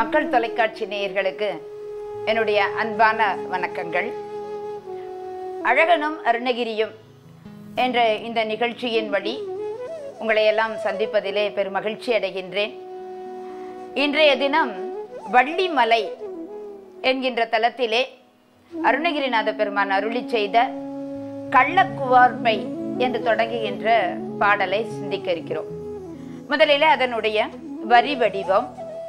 மக்கள் தொலைக்காட்சி நேயர்களுக்கு என்னுடைய அன்பான வணக்கங்கள் அழகனும் அருணகிரியும் என்ற இந்த நிகழ்ச்சியின் வழி உங்களை எல்லாம் சந்திப்பதிலே பெருமகிழ்ச்சி அடைகின்றேன் இன்றைய தினம் வள்ளிமலை என்கின்ற தலத்திலே அருணகிரிநாத பெருமான் அருளி செய்த கள்ளக்குவார்பை என்று தொடங்குகின்ற பாடலை சிந்திக்க இருக்கிறோம் முதலிலே அதனுடைய வரி வடிவம்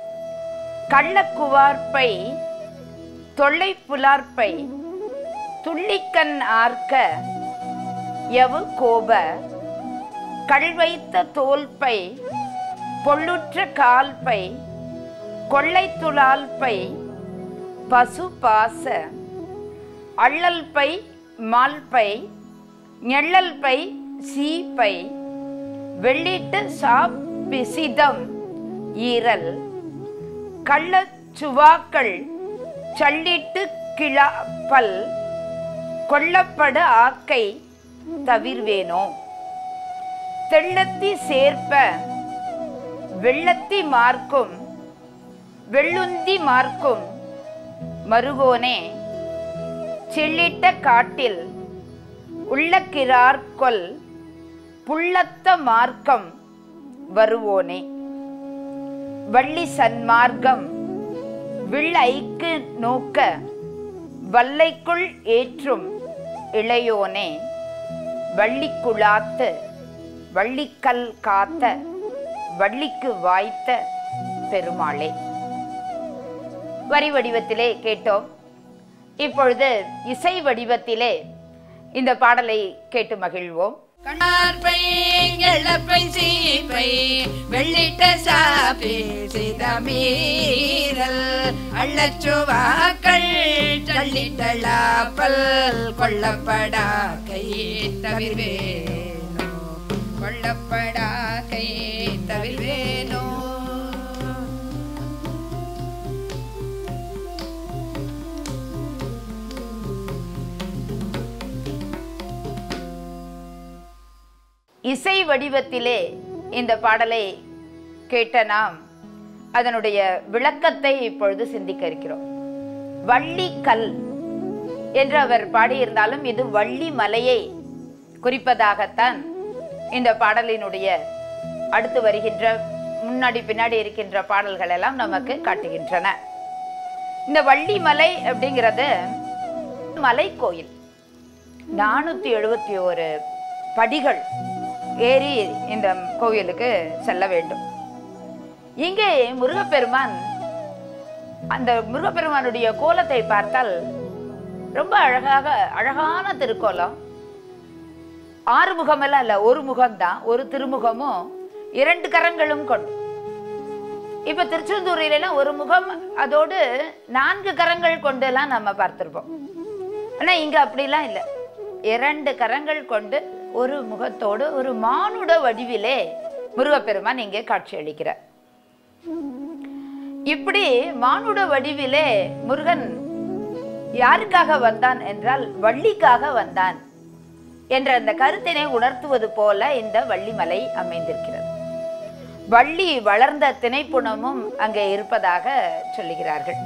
கள்ளக்குவார்பை தொல்லை புலார்பை துள்ளிக்கண் ஆர்க்க எவு கோப கள்வைத்த தோல்பை பொள்ளுற்ற கால்பை கொள்ளைத்துளால்பை பசு பாச அள்ளல்பை மால்பை நெள்ளல்பை சீப்பை வெள்ளிட்டு சாப்பிசிதம் ஈரல் கள்ளச்சுவாக்கள் சள்ளிட்டு கிளாப்பல் கொல்லப்படு ஆக்கை தவிர்வேனோ தெள்ளத்தி சேர்ப்ப வெள்ளத்தி மார்க்கும் வெள்ளுந்தி மார்க்கும் மருகோனே செல்லிட்ட காட்டில் உள்ளக்கிரார்கொல் புள்ளத்த மார்க்கம் வருவோனே வள்ளி சன்மார்க்கம் விள்ளைக்கு நோக்க வல்லைக்குள் ஏற்றும் இளையோனே வள்ளிக்குழாத்து வள்ளிக்கல் காத்த வள்ளிக்கு வாய்த்த பெருமாளே வரி வடிவத்திலே கேட்டோம் இப்பொழுது இசை வடிவத்திலே இந்த பாடலை கேட்டு மகிழ்வோம் கண்ணார்பை எழப்பை சீப்பை வெள்ளிட்ட சாப்பி சிதமீரல் அள்ளச்சுவாக்கள் தள்ளிட்டளாப்பல் கொல்லப்படா கை தவிர்வேனோ கொல்லப்படா கை தவிர்வேனோ இசை வடிவத்திலே இந்த பாடலை கேட்ட நாம் அதனுடைய விளக்கத்தை இப்பொழுது சிந்திக்க இருக்கிறோம் வள்ளி கல் என்று அவர் பாடியிருந்தாலும் இது வள்ளி மலையை குறிப்பதாகத்தான் இந்த பாடலினுடைய அடுத்து வருகின்ற முன்னாடி பின்னாடி இருக்கின்ற பாடல்கள் எல்லாம் நமக்கு காட்டுகின்றன இந்த வள்ளி மலை அப்படிங்கிறது மலை கோயில் நானூற்றி எழுபத்தி ஒரு படிகள் ஏறி இந்த கோவிலுக்கு செல்ல வேண்டும் இங்கே முருகப்பெருமான் அந்த முருகப்பெருமானுடைய கோலத்தை பார்த்தால் ரொம்ப அழகாக அழகான திருக்கோலம் ஆறு முகமெல்லாம் இல்லை ஒரு முகம்தான் ஒரு திருமுகமும் இரண்டு கரங்களும் கொண்டு இப்ப திருச்செந்தூரிலாம் ஒரு முகம் அதோடு நான்கு கரங்கள் கொண்டு எல்லாம் நம்ம பார்த்திருப்போம் ஆனா இங்க அப்படிலாம் இல்லை இரண்டு கரங்கள் கொண்டு ஒரு முகத்தோடு ஒரு மானுட வடிவிலே முருகப்பெருமான் இங்கே காட்சி அளிக்கிறார் இப்படி மானுட வடிவிலே முருகன் யாருக்காக வந்தான் என்றால் வள்ளிக்காக வந்தான் என்ற அந்த கருத்தினை உணர்த்துவது போல இந்த வள்ளிமலை அமைந்திருக்கிறது வள்ளி வளர்ந்த திணைப்புணமும் அங்கே இருப்பதாக சொல்லுகிறார்கள்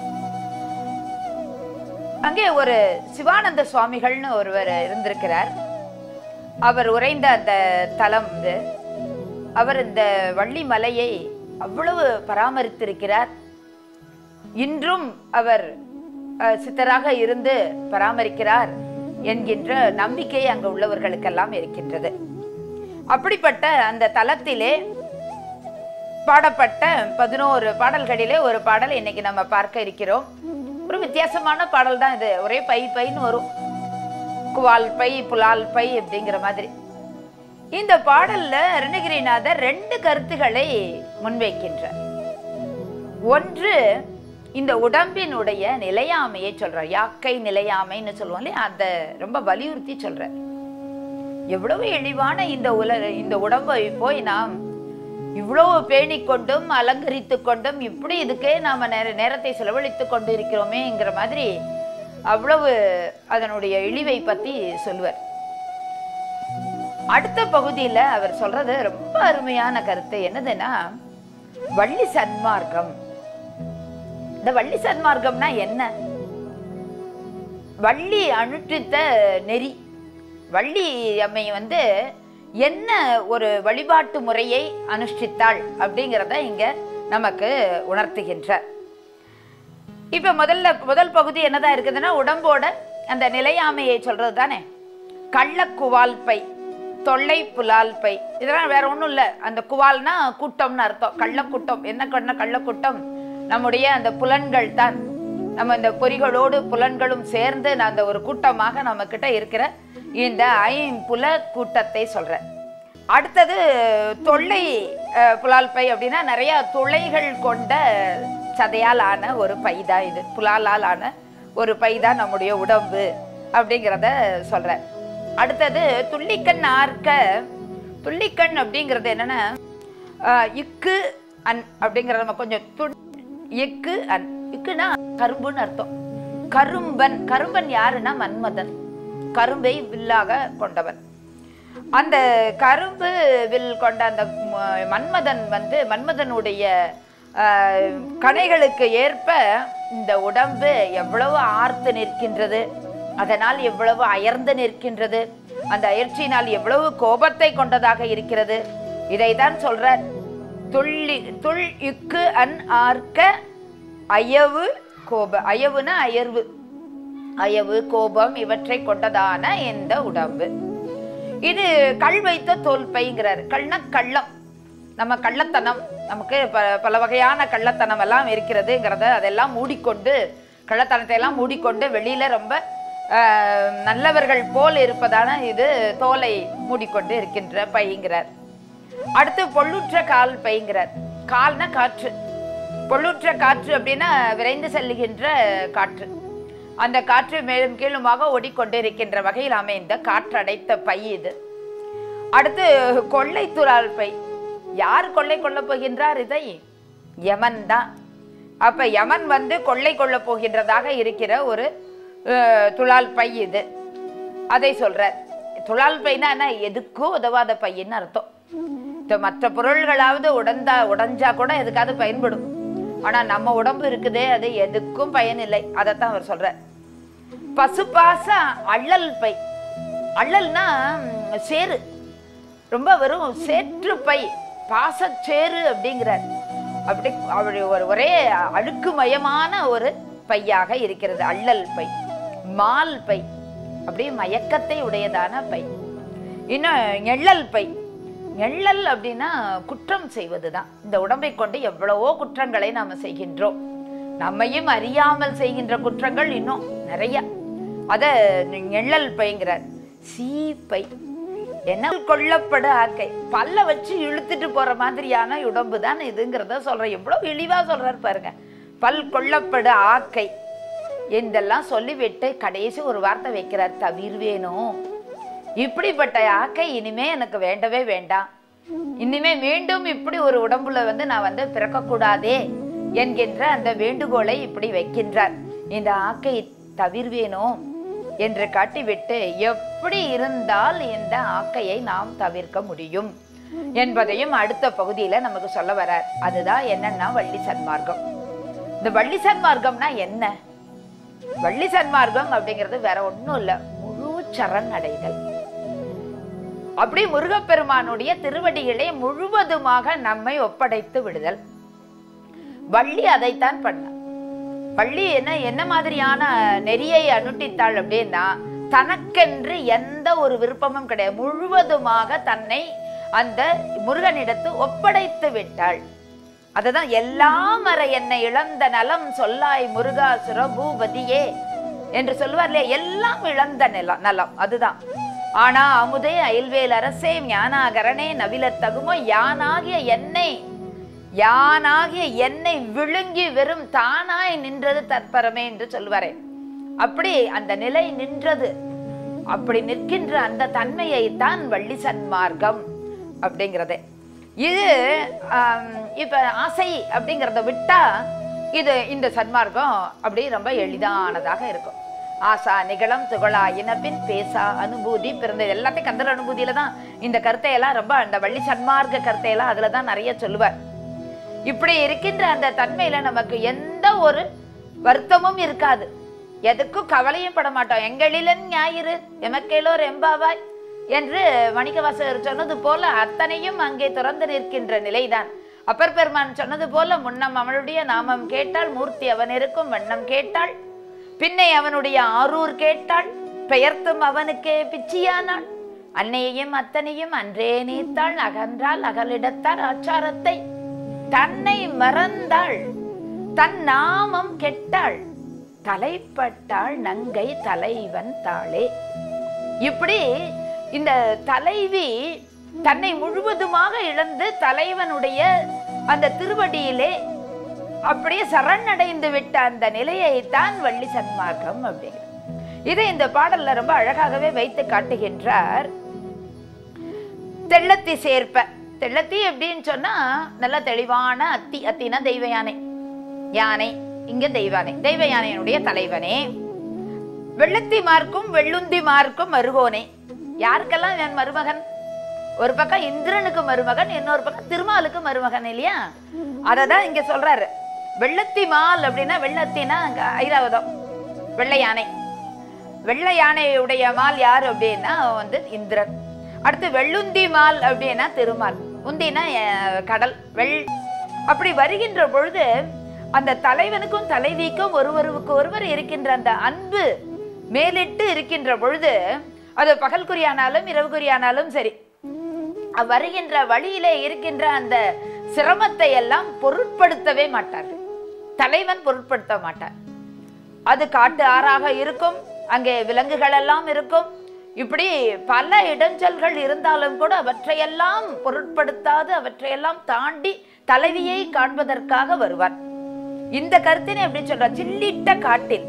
அங்கே ஒரு சிவானந்த சுவாமிகள்னு ஒருவர் இருந்திருக்கிறார் அவர் உறைந்த அந்த தலம் இது அவர் இந்த வள்ளி மலையை அவ்வளவு பராமரித்திருக்கிறார் இன்றும் அவர் அஹ், சித்தராக இருந்து பராமரிக்கிறார் என்கின்ற நம்பிக்கை அங்கு உள்ளவர்களுக்கெல்லாம் இருக்கின்றது அப்படிப்பட்ட அந்த தலத்திலே பாடப்பட்ட பதினோரு பாடல்களிலே ஒரு பாடல் இன்னைக்கு நம்ம பார்க்க இருக்கிறோம் ஒரு வித்தியாசமான பாடல் தான் இது ஒரே பை பைன்னு வரும் குவால் பை புலால் பை அப்படிங்கிற மாதிரி இந்த பாடல்ல அருணகிரிநாதர் ரெண்டு கருத்துக்களை முன்வைக்கின்றார் ஒன்று இந்த உடம்பினுடைய நிலையாமையை சொல்றார் யாக்கை நிலையாமைன்னு சொல்லுவோம் இல்லையா அதை ரொம்ப வலியுறுத்தி சொல்றார் எவ்வளவு இழிவான இந்த உல இந்த உடம்பை போய் நாம் இவ்வளவு பேணிக் கொண்டும் அலங்கரித்து கொண்டும் இப்படி இதுக்கே நாம நேர நேரத்தை செலவழித்து கொண்டு இருக்கிறோமேங்கிற மாதிரி அவ்வளவு அதனுடைய இழிவை பத்தி சொல்லுவார் அடுத்த பகுதியில அவர் சொல்றது ரொம்ப அருமையான கருத்து என்னதுன்னா வள்ளி சன்மார்க்கம் இந்த வள்ளி சன்மார்க்கம்னா என்ன வள்ளி அனுஷ்டித்த நெறி வள்ளி அம்மை வந்து என்ன ஒரு வழிபாட்டு முறையை அனுஷ்டித்தாள் அப்படிங்கிறத இங்க நமக்கு உணர்த்துகின்றார் இப்ப முதல்ல முதல் பகுதி என்னதான் இருக்குதுன்னா உடம்போட அந்த நிலையாமையை சொல்றது தானே கள்ளக்குவால் பை தொல்லை புலால் பை இதெல்லாம் வேற ஒண்ணும் இல்ல அந்த குவால்னா கூட்டம்னு அர்த்தம் கள்ளக்கூட்டம் என்ன கண்ண கள்ளக்கூட்டம் நம்முடைய அந்த புலன்கள் தான் நம்ம இந்த பொறிகளோடு புலன்களும் சேர்ந்து நான் அந்த ஒரு கூட்டமாக நம்ம கிட்ட இருக்கிற இந்த ஐம்புல கூட்டத்தை சொல்றேன் அடுத்தது தொல்லை அஹ், புலால் பை அப்படின்னா நிறைய துளைகள் கொண்ட சதையால் ஆன ஒரு பை தான் இது புலாலால் ஆன ஒரு பை தான் நம்முடைய உடம்பு அப்படிங்கிறத சொல்றேன் அடுத்தது துள்ளிக்கண் ஆர்க்க துள்ளிக்கண் அப்படிங்கிறது என்னன்னா ஆஹ், இக்கு அன் அப்படிங்கிறத நம்ம கொஞ்சம் துள் இக்கு அன் இக்குனா கரும்புன்னு அர்த்தம் கரும்பன் கரும்பன் யாருன்னா மன்மதன் கரும்பை வில்லாக கொண்டவன் அந்த கரும்பு வில் கொண்ட அந்த ம- மன்மதன் வந்து மன்மதனுடைய ஆஹ், கணைகளுக்கு ஏற்ப இந்த உடம்பு எவ்வளவு ஆர்த்து நிற்கின்றது அதனால் எவ்வளவு அயர்ந்து நிற்கின்றது அந்த அயற்சியினால் எவ்வளவு கோபத்தை கொண்டதாக இருக்கிறது இதைதான் சொல்ற துள்ளி துள் இக்கு அன் ஆர்க்க அயவு கோப அயவுனா அயர்வு அயவு கோபம் இவற்றை கொண்டதான இந்த உடம்பு இது கல் வைத்த தோல் பைங்கிறார் கல்னா கள்ளம் நம்ம கள்ளத்தனம் நமக்கு ப பல வகையான கள்ளத்தனம் எல்லாம் இருக்கிறதுங்கிறத அதெல்லாம் மூடிக்கொண்டு கள்ளத்தனத்தை எல்லாம் மூடிக்கொண்டு வெளியில ரொம்ப ஆஹ், நல்லவர்கள் போல் இருப்பதான இது தோலை மூடிக்கொண்டு இருக்கின்ற பைங்கிறார் அடுத்து பொள்ளுற்ற கால் பைங்கிறார் கால்னா காற்று பொள்ளுற்ற காற்று அப்படின்னா விரைந்து செல்லுகின்ற காற்று அந்த காற்று மேலும் கீழுமாக ஓடிக்கொண்டிருக்கின்ற வகையில் அமைந்த காற்றடைத்த பை இது அடுத்து கொள்ளை துறால் பை யார் கொள்ளை கொள்ளப் போகின்றார் இதை யமன் தான் அப்ப யமன் வந்து கொள்ளை கொள்ளப் போகின்றதாக இருக்கிற ஒரு அஹ், துலால் பை இது அதை சொல்றார் துலால் பைனா என்ன எதுக்கும் உதவாத பையன்னு அர்த்தம் இந்த மற்ற பொருள்களாவது உடந்தா உடைஞ்சா கூட எதுக்காவது பயன்படும் ஆனா நம்ம உடம்பு இருக்குதே அது எதுக்கும் பயன் இல்லை அதைத்தான் அவர் சொல்றார் பசுபாச அள்ளல் பை அள்ளல்னா ம், சேறு ரொம்ப வெறும் சேற்று பை பாசச்சேறு அப்படிங்கிறார் அப்படி அவருடைய ஒரு ஒரே அழுக்குமயமான ஒரு பையாக இருக்கிறது அள்ளல் பை மால் பை அப்படியே மயக்கத்தை உடையதான பை இன்னும் எள்ளல் பை எள்ளல் அப்படின்னா குற்றம் செய்வது தான் இந்த உடம்பை கொண்டு எவ்வளவோ குற்றங்களை நாம செய்கின்றோம் நம்மையும் அறியாமல் செய்கின்ற குற்றங்கள் இன்னும் நிறைய அத எள்ளல் பைங்கிறார் சீப்பை என்ன கொள்ளப்பட ஆக்கை பல்ல வச்சு இழுத்துட்டு போற மாதிரியான உடம்பு தான் இதுங்கிறத சொல்றேன் எவ்வளவு இழிவா சொல்றாரு பாருங்க பல் கொள்ளப்பட ஆக்கை இதெல்லாம் சொல்லிவிட்டு கடைசி ஒரு வார்த்தை வைக்கிறார் தவிர்வேணும் இப்படிப்பட்ட ஆக்கை இனிமே எனக்கு வேண்டவே வேண்டாம் இனிமே மீண்டும் இப்படி ஒரு உடம்புல வந்து நான் வந்து பிறக்கக்கூடாதே என்கின்ற அந்த வேண்டுகோளை இப்படி வைக்கின்றார் இந்த ஆக்கை தவிர்வேணும் என்று காட்டிவிட்டு எப்படி இருந்தால் இந்த ஆக்கையை நாம் தவிர்க்க முடியும் என்பதையும் அடுத்த பகுதியில நமக்கு சொல்ல வரார் அதுதான் என்னன்னா வள்ளி சன்மார்க்கம் இந்த வள்ளி சன்மார்க்கம்னா என்ன வள்ளி சன்மார்க்கம் அப்படிங்கிறது வேற ஒண்ணும் இல்ல முழு சரண் அடைதல் அப்படி முருகப்பெருமானுடைய திருவடிகளை முழுவதுமாக நம்மை ஒப்படைத்து விடுதல் வள்ளி அதைத்தான் பண்ண வள்ளி என்ன என்ன மாதிரியான நெறியை அனுட்டித்தாள் அப்படின்னா தனக்கென்று எந்த ஒரு விருப்பமும் கிடையாது முழுவதுமாக தன்னை அந்த முருகனிடத்து ஒப்படைத்து விட்டாள் அதுதான் எல்லாம் வர என்னை இழந்த நலம் சொல்லாய் முருகா சுரபூபதியே என்று சொல்லுவார் இல்லையா எல்லாம் இழந்த நிலம் நலம் அதுதான் ஆனா அமுதே அயல்வேல் அரசே ஞானாகரணே நவிலத் தகுமோ யானாகிய என்னை யானாகிய என்னை விழுங்கி வெறும் தானாய் நின்றது தற்பரமே என்று சொல்வாரே அப்படி அந்த நிலை நின்றது அப்படி நிற்கின்ற அந்த தன்மையை தான் வள்ளி சன்மார்க்கம் அப்படிங்கிறதே இது ஆம், இப்ப ஆசை அப்படிங்கிறத விட்டா இது இந்த சன்மார்க்கம் அப்படி ரொம்ப எளிதானதாக இருக்கும் ஆசா நிகழம் துகளா இனப்பின் பேசா அனுபூதி பிறந்தது எல்லாத்தையும் கந்தர் அனுபூதியில தான் இந்த கருத்தையெல்லாம் ரொம்ப அந்த வள்ளி சன்மார்க்க கருத்தையெல்லாம் அதுல தான் நிறைய சொல்லுவார் இப்படி இருக்கின்ற அந்த தன்மையில நமக்கு எந்த ஒரு வருத்தமும் இருக்காது எதுக்கும் கவலையும் பட மாட்டோம் எங்களிலன் ஞாயிறு எமக்கேலோர் எம்பாவாய் என்று மணிக்கவாசகர் சொன்னது போல அத்தனையும் அங்கே துறந்து நிற்கின்ற நிலைதான் அப்பர் பெருமான் சொன்னது போல முன்னம் அவனுடைய நாமம் கேட்டாள் மூர்த்தி அவன் இருக்கும் வண்ணம் கேட்டாள் பின்னை அவனுடைய ஆரூர் கேட்டாள் பெயர்த்தும் அவனுக்கே பிச்சியானாள் அன்னையையும் அத்தனையும் அன்றே நீத்தாள் அகன்றாள் அகலிடத்தார் ஆச்சாரத்தை தன்னை மறந்தாள் தன் நாமம் கெட்டாள் தலைப்பட்டாள் நங்கை தலைவன் தாளே இப்படி இந்த தலைவி தன்னை முழுவதுமாக இழந்து தலைவனுடைய அந்த திருவடியிலே அப்படியே சரணடைந்து விட்ட அந்த நிலையைத்தான் வள்ளி சன்மார்க்கம் அப்படிங்கிறது இதை இந்த பாடல்ல ரொம்ப அழகாகவே வைத்து காட்டுகின்றார் தெள்ளத்தி சேர்ப்ப தெள்ளத்தி எப்படின்னு சொன்னா நல்ல தெளிவான அத்தி அத்தினா தெய்வ யானை யானை இங்க தெய்வ யானை தெய்வ யானையினுடைய தலைவனே வெள்ளத்தி மார்க்கும் வெள்ளுந்தி மார்க்கும் மருகோனே யாருக்கெல்லாம் இவன் மருமகன் ஒரு பக்கம் இந்திரனுக்கு மருமகன் இன்னொரு பக்கம் திருமாலுக்கு மருமகன் இல்லையா அதை தான் இங்க சொல்றாரு வெள்ளத்தி மால் அப்படின்னா வெள்ளத்தினா அங்க ஐராவதம் வெள்ளை யானை வெள்ளை யானையுடைய மால் யார் அப்படின்னா வந்து இந்திரன் அடுத்து வெள்ளுந்தி மால் அப்படின்னா திருமால் உந்தினா அஹ், கடல் வெள் அப்படி வருகின்ற பொழுது அந்த தலைவனுக்கும் தலைவிக்கும் ஒருவருக்கு ஒருவர் இருக்கின்ற அந்த அன்பு மேலிட்டு இருக்கின்ற பொழுது அது பகல்குறியானாலும் இரவுக்குறியானாலும் சரி அவ் வருகின்ற வழியிலே இருக்கின்ற அந்த சிரமத்தை எல்லாம் பொருட்படுத்தவே மாட்டார்கள் தலைவன் பொருட்படுத்த மாட்டார் அது காட்டு ஆறாக இருக்கும் அங்கே விலங்குகள் எல்லாம் இருக்கும் இப்படி பல இடைஞ்சல்கள் இருந்தாலும் கூட அவற்றையெல்லாம் பொருட்படுத்தாது அவற்றையெல்லாம் தாண்டி தலைவியை காண்பதற்காக வருவார் இந்த கருத்தினை எப்படி சொல்ற சில்லிட்ட காட்டில்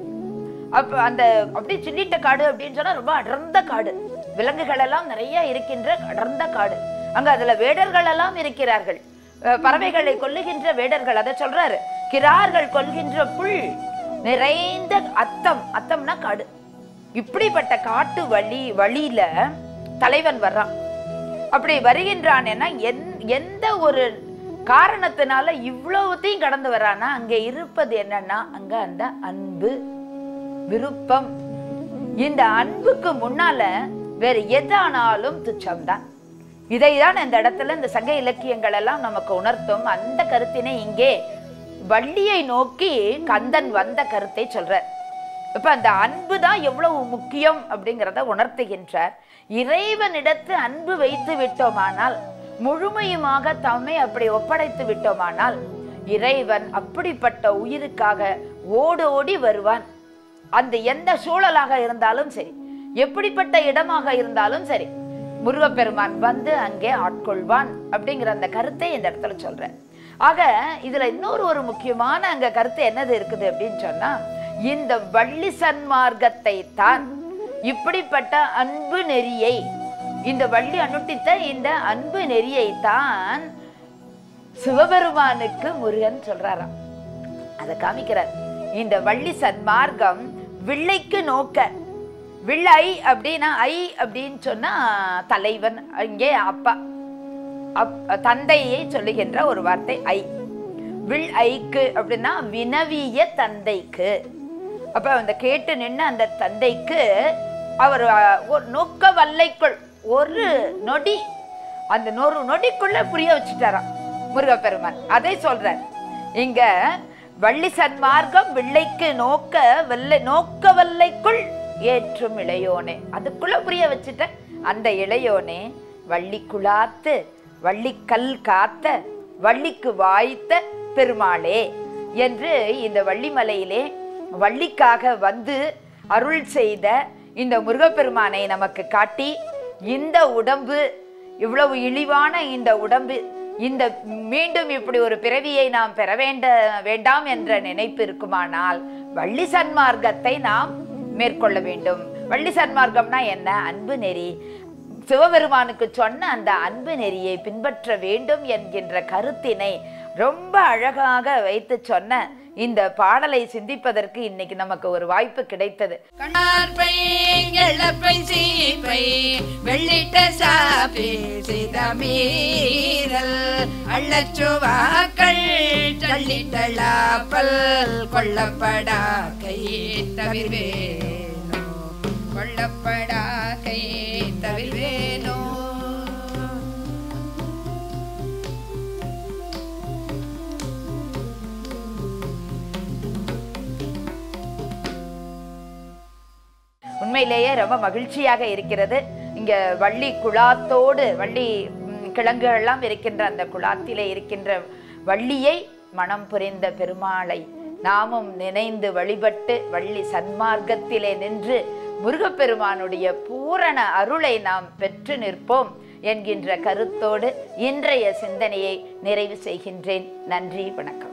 அப்ப அந்த அப்படி சில்லிட்ட காடு அப்படின்னு சொன்னா ரொம்ப அடர்ந்த காடு விலங்குகள் எல்லாம் நிறைய இருக்கின்ற அடர்ந்த காடு அங்க அதுல வேடர்கள் எல்லாம் இருக்கிறார்கள் அஹ் பறவைகளை கொல்லுகின்ற வேடர்கள் அதை சொல்றாரு கிரார்கள் கொல்கின்ற புல் நிறைந்த அத்தம் அத்தம்னா காடு இப்படிப்பட்ட காட்டு வழி வழியில தலைவன் வர்றான் அப்படி வருகின்றான் எந்த ஒரு காரணத்தினால இவ்வளவுத்தையும் கடந்து வர்றான்னா அங்க இருப்பது என்னன்னா அங்க அந்த அன்பு விருப்பம் இந்த அன்புக்கு முன்னால வேற எதானாலும் துச்சம்தான் இதைதான் இந்த இடத்துல இந்த சங்க இலக்கியங்கள் எல்லாம் நமக்கு உணர்த்தும் அந்த கருத்தினை இங்கே வள்ளியை நோக்கி கந்தன் வந்த கருத்தை சொல்றார் இப்ப அந்த அன்பு தான் எவ்வளவு முக்கியம் அப்படிங்கிறத உணர்த்துகின்றார் இறைவனிடத்து அன்பு வைத்து விட்டோமானால் முழுமையுமாக தம்மை அப்படி ஒப்படைத்து விட்டோமானால் இறைவன் அப்படிப்பட்ட உயிருக்காக ஓடி ஓடி வருவான் அந்த எந்த சூழலாக இருந்தாலும் சரி எப்படிப்பட்ட இடமாக இருந்தாலும் சரி முருகப்பெருமான் வந்து அங்கே ஆட்கொள்வான் அப்படிங்கிற அந்த கருத்தை இந்த இடத்துல சொல்றேன் ஆக இதுல இன்னொரு ஒரு முக்கியமான அங்க கருத்து என்னது இருக்குது அப்படின்னு சொன்னா இந்த வள்ளி சன்மார்க்கத்தை தான் இப்படிப்பட்ட அன்பு நெறியை இந்த வள்ளி அனுட்டித்த இந்த அன்பு நெறியை தான் சிவபெருமானுக்கு முருகன் சொல்றாராம் அதை காமிக்கிறார் இந்த வள்ளி சன்மார்க்கம் வில்லைக்கு நோக்க வில்லை அப்படின்னா ஐ அப்படின்னு சொன்னா தலைவன் அங்கே அப்பா அப் தந்தையை சொல்லுகின்ற ஒரு வார்த்தை ஐ வில் ஐக்கு அப்படின்னா வினவிய தந்தைக்கு அப்ப அந்த கேட்டு நின்று அந்த தந்தைக்கு அவர் அஹ், ஒரு நோக்க வல்லைக்குள் ஒரு நொடி அந்த நொறு நொடிக்குள்ள புரிய வச்சுட்டாராம் முருகப்பெருமான் அதை சொல்றார் இங்க வள்ளி சன்மார்க்கம் வில்லைக்கு நோக்க வெள்ளை நோக்க வல்லைக்குள் ஏற்றும் இளையோனே அதுக்குள்ள புரிய வச்சுட்ட அந்த இளையோனே வள்ளி குழாத்து வள்ளிக்கல் காத்த வள்ளிக்கு வாய்த்த பெருமாளே என்று இந்த வள்ளிமலையிலே வள்ளிக்காக வந்து அருள் செய்த இந்த முருகப்பெருமானை நமக்கு காட்டி இந்த உடம்பு இவ்வளவு இழிவான இந்த உடம்பு இந்த மீண்டும் இப்படி ஒரு பிறவியை நாம் பெற வேண்ட வேண்டாம் என்ற நினைப்பு இருக்குமானால் வள்ளி சன்மார்க்கத்தை நாம் மேற்கொள்ள வேண்டும் வள்ளி சன்மார்க்கம்னா என்ன அன்பு நெறி சிவபெருமானுக்கு சொன்ன அந்த அன்பு நெறியை பின்பற்ற வேண்டும் என்கின்ற கருத்தினை ரொம்ப அழகாக வைத்து சொன்ன இந்த பாடலை சிந்திப்பதற்கு இன்னைக்கு நமக்கு ஒரு வாய்ப்பு கிடைத்தது கண்ணார்பை எழப்பை சீப்பை வெள்ளிட்ட சாப்பி சிதமீரல் அள்ளச்சுவாக்கள் தள்ளிட்டளாப்பல் கொல்லப்படா கை தவிர்வேனோ கொல்லப்படா கை தவிர்வேனோ உண்மையிலேயே ரொம்ப மகிழ்ச்சியாக இருக்கிறது இங்க வள்ளி குழாத்தோடு வள்ளி ம், கிழங்குகள்லாம் இருக்கின்ற அந்த குழாத்திலே இருக்கின்ற வள்ளியை மனம் புரிந்த பெருமாளை நாமும் நினைந்து வழிபட்டு வள்ளி சன்மார்க்கத்திலே நின்று முருகப்பெருமானுடைய பூரண அருளை நாம் பெற்று நிற்போம் என்கின்ற கருத்தோடு இன்றைய சிந்தனையை நிறைவு செய்கின்றேன் நன்றி வணக்கம்